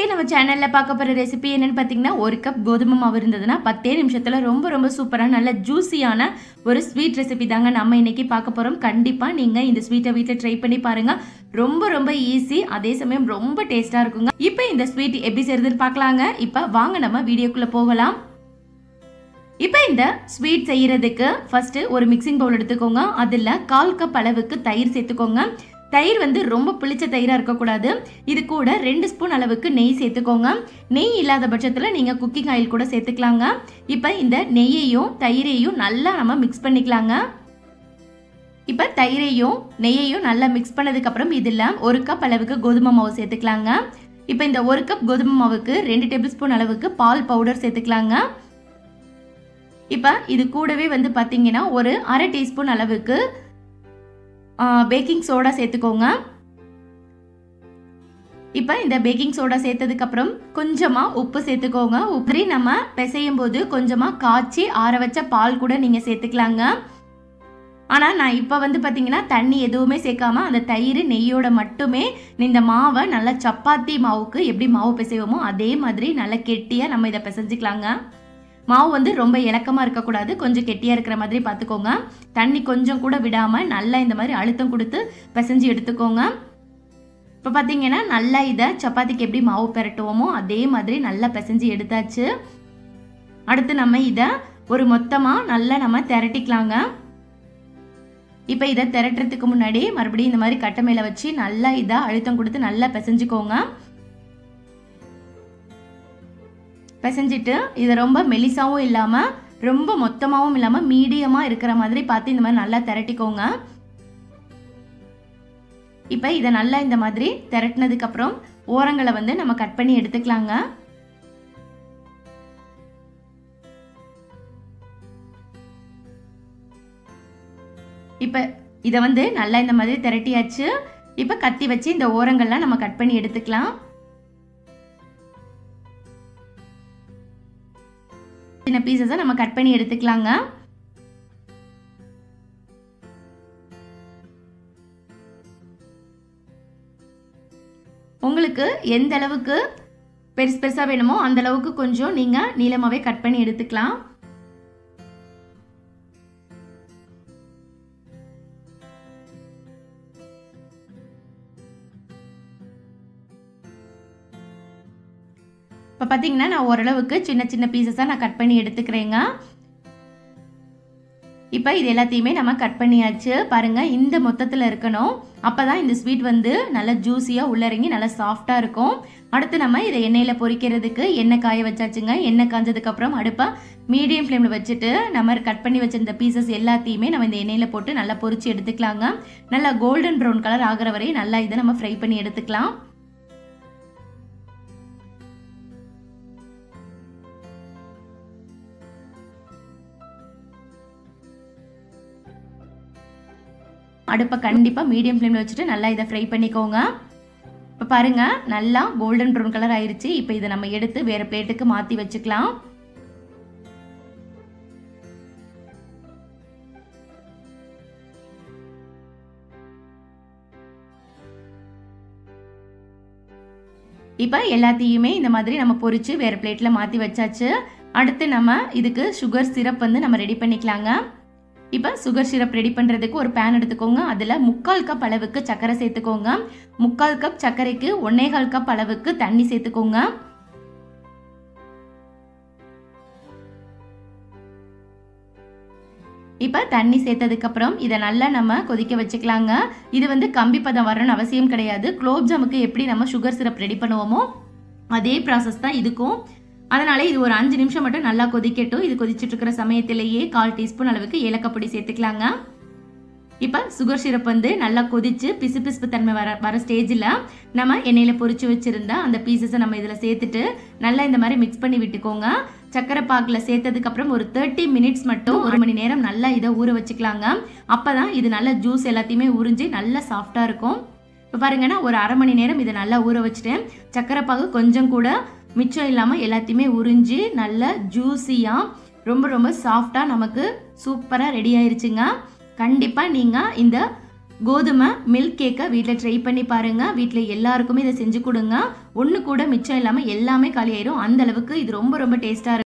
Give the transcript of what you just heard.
நம்ம சேனலில் பார்க்க போகிற ரெசிபி என்னன்னு பார்த்தீங்கன்னா ஒரு கப் கோதுமை மாவு இருந்ததுன்னா பத்தே நிமிஷத்தில் ரொம்ப ரொம்ப சூப்பராக நல்ல ஜூஸியான ஒரு ஸ்வீட் ரெசிபி தாங்க நம்ம இன்னைக்கு பார்க்க போகிறோம் கண்டிப்பாக நீங்கள் இந்த ஸ்வீட்டை வீட்டில் ட்ரை பண்ணி பாருங்கள் ரொம்ப ரொம்ப ஈஸி அதே சமயம் ரொம்ப டேஸ்ட்டாக இருக்குங்க இப்போ இந்த ஸ்வீட் எப்படி செய்யறதுன்னு பார்க்கலாங்க இப்போ வாங்க நம்ம வீடியோக்குள்ளே போகலாம் இப்போ இந்த ஸ்வீட் செய்யறதுக்கு ஃபர்ஸ்ட் ஒரு மிக்சிங் பவுல் எடுத்துக்கோங்க அதில் கால் கப் அளவுக்கு தயிர் சேர்த்துக்கோங்க தயிர் வந்து ரொம்ப புளிச்ச தயிராக இருக்கக்கூடாது இது கூட ரெண்டு ஸ்பூன் அளவுக்கு நெய் சேர்த்துக்கோங்க நெய் இல்லாத பட்சத்தில் நீங்கள் குக்கிங் ஆயில் கூட சேர்த்துக்கலாங்க இப்போ இந்த நெய்யையும் தயிரையும் நல்லா நம்ம மிக்ஸ் பண்ணிக்கலாங்க இப்போ தயிரையும் நெய்யையும் நல்லா மிக்ஸ் பண்ணதுக்கப்புறம் இதில் ஒரு கப் அளவுக்கு கோதுமை மாவு சேர்த்துக்கலாங்க இப்போ இந்த ஒரு கப் கோதுமை மாவுக்கு ரெண்டு டேபிள் ஸ்பூன் அளவுக்கு பால் பவுடர் சேர்த்துக்கலாங்க இப்போ இது கூடவே வந்து பார்த்தீங்கன்னா ஒரு அரை டீஸ்பூன் அளவுக்கு பேக்கிங் சோடா சேர்த்துக்கோங்க இப்போ இந்த பேக்கிங் சோடா சேர்த்ததுக்கப்புறம் கொஞ்சமாக உப்பு சேர்த்துக்கோங்க உப்பு நம்ம பிசையும் போது கொஞ்சமாக காய்ச்சி ஆற வச்ச பால் கூட நீங்கள் சேர்த்துக்கலாங்க ஆனால் நான் இப்போ வந்து பார்த்தீங்கன்னா தண்ணி எதுவுமே சேர்க்காம அந்த தயிர் நெய்யோட மட்டுமே இந்த மாவை நல்லா சப்பாத்தி மாவுக்கு எப்படி மாவு பிசைவோமோ அதே மாதிரி நல்லா கெட்டியாக நம்ம இதை பிசைஞ்சிக்கலாங்க மாவு வந்து ரொம்ப இலக்கமாக இருக்கக்கூடாது கொஞ்சம் கெட்டியாக இருக்கிற மாதிரி பார்த்துக்கோங்க தண்ணி கொஞ்சம் கூட விடாமல் நல்லா இந்த மாதிரி அழுத்தம் கொடுத்து பிசைஞ்சு எடுத்துக்கோங்க இப்போ பார்த்தீங்கன்னா நல்லா இதை சப்பாத்திக்கு எப்படி மாவு பெரட்டுவோமோ அதே மாதிரி நல்லா பிசைஞ்சு எடுத்தாச்சு அடுத்து நம்ம இதை ஒரு மொத்தமாக நல்லா நம்ம திரட்டிக்கலாங்க இப்போ இதை திரட்டுறதுக்கு முன்னாடி மறுபடியும் இந்த மாதிரி கட்டை மேலே வச்சு நல்லா இதை அழுத்தம் கொடுத்து நல்லா பிசைஞ்சுக்கோங்க பிசைஞ்சிட்டு இதை ரொம்ப மெலிசாவும் இல்லாமல் ரொம்ப மொத்தமாகவும் இல்லாமல் மீடியமாக இருக்கிற மாதிரி பார்த்து இந்த மாதிரி நல்லா திரட்டிக்கோங்க இப்போ இதை நல்லா இந்த மாதிரி திரட்டினதுக்கப்புறம் ஓரங்களை வந்து நம்ம கட் பண்ணி எடுத்துக்கலாங்க இப்போ இதை வந்து நல்லா இந்த மாதிரி திரட்டியாச்சு இப்போ கத்தி வச்சு இந்த ஓரங்கள்லாம் நம்ம கட் பண்ணி எடுத்துக்கலாம் சின்ன பீசஸை நம்ம கட் பண்ணி எடுத்துக்கலாங்க உங்களுக்கு எந்த அளவுக்கு பெருசு பெருசாக வேணுமோ அந்த அளவுக்கு கொஞ்சம் நீங்கள் நீளமாகவே கட் பண்ணி எடுத்துக்கலாம் இப்போ பார்த்தீங்கன்னா நான் ஓரளவுக்கு சின்ன சின்ன பீசஸாக நான் கட் பண்ணி எடுத்துக்கிறேங்க இப்போ இது எல்லாத்தையுமே நம்ம கட் பண்ணியாச்சு பாருங்கள் இந்த மொத்தத்தில் இருக்கணும் அப்போ தான் இந்த ஸ்வீட் வந்து நல்லா ஜூஸியாக உள்ளறங்கி நல்லா சாஃப்டாக இருக்கும் அடுத்து நம்ம இதை எண்ணெயில் பொரிக்கிறதுக்கு எண்ணெய் காய வச்சாச்சுங்க எண்ணெய் காஞ்சதுக்கப்புறம் அடுப்பை மீடியம் ஃப்ளேமில் வச்சுட்டு நம்ம கட் பண்ணி வச்சிருந்த பீசஸ் எல்லாத்தையுமே நம்ம இந்த எண்ணெயில் போட்டு நல்லா பொரிச்சு எடுத்துக்கலாங்க நல்லா கோல்டன் ப்ரௌன் கலர் ஆகிற வரை நல்லா இதை நம்ம ஃப்ரை பண்ணி எடுத்துக்கலாம் அடுப்பை கண்டிப்பாக மீடியம் ஃப்ளேமில் வச்சுட்டு நல்லா இதை ஃப்ரை பண்ணிக்கோங்க இப்போ பாருங்கள் நல்லா கோல்டன் ப்ரௌன் கலர் ஆயிடுச்சு இப்போ இதை நம்ம எடுத்து வேறு பிளேட்டுக்கு மாற்றி வச்சுக்கலாம் இப்போ எல்லாத்தையுமே இந்த மாதிரி நம்ம பொரித்து வேறு பிளேட்டில் மாற்றி வச்சாச்சு அடுத்து நம்ம இதுக்கு சுகர் சிரப் வந்து நம்ம ரெடி பண்ணிக்கலாங்க இப்போ சுகர் சிரப் ரெடி பண்ணுறதுக்கு ஒரு பேன் எடுத்துக்கோங்க அதில் முக்கால் கப் அளவுக்கு சர்க்கரை சேர்த்துக்கோங்க முக்கால் கப் சர்க்கரைக்கு ஒன்னேகால் கப் அளவுக்கு தண்ணி சேர்த்துக்கோங்க இப்போ தண்ணி சேர்த்ததுக்கப்புறம் இதை நல்லா நம்ம கொதிக்க வச்சுக்கலாங்க இது வந்து கம்பி பதம் வரணும்னு அவசியம் கிடையாது குலோப் ஜாமுக்கு எப்படி நம்ம சுகர் சிரப் ரெடி பண்ணுவோமோ அதே ப்ராசஸ் தான் இதுக்கும் அதனால இது ஒரு அஞ்சு நிமிஷம் மட்டும் நல்லா கொதிக்கட்டும் இது கொதிச்சுட்டு இருக்கிற சமயத்திலேயே கால் டீஸ்பூன் அளவுக்கு ஏலக்காய் சேர்த்துக்கலாங்க இப்போ சுகர் சிரப் வந்து நல்லா கொதிச்சு பிசு பிசுப்பு தன்மை வர வர ஸ்டேஜில் நம்ம எண்ணெயில் பொரிச்சு வச்சுருந்த அந்த பீசஸை நம்ம இதில் சேர்த்துட்டு நல்லா இந்த மாதிரி மிக்ஸ் பண்ணி விட்டுக்கோங்க சக்கரை பாக்கில் சேர்த்ததுக்கப்புறம் ஒரு தேர்ட்டி மினிட்ஸ் மட்டும் ஒரு மணி நேரம் நல்லா இதை ஊற வச்சுக்கலாங்க அப்போ தான் இது நல்லா ஜூஸ் எல்லாத்தையுமே உறிஞ்சி நல்லா சாஃப்டாக இருக்கும் இப்போ பாருங்கன்னா ஒரு அரை மணி நேரம் இதை நல்லா ஊற வச்சுட்டேன் சக்கரை பாகு கொஞ்சம் கூட மிச்சம் இல்லாமல் எல்லாத்தையுமே உறிஞ்சி நல்லா ஜூஸியாக ரொம்ப ரொம்ப சாஃப்டாக நமக்கு சூப்பராக ரெடி ஆயிருச்சுங்க கண்டிப்பாக நீங்கள் இந்த கோதுமை மில்க் கேக்கை வீட்டில் ட்ரை பண்ணி பாருங்கள் வீட்டில் எல்லாருக்குமே இதை செஞ்சு கொடுங்க ஒன்று கூட மிச்சம் இல்லாமல் எல்லாமே காலியாயிரும் அந்த அளவுக்கு இது ரொம்ப ரொம்ப டேஸ்ட்டாக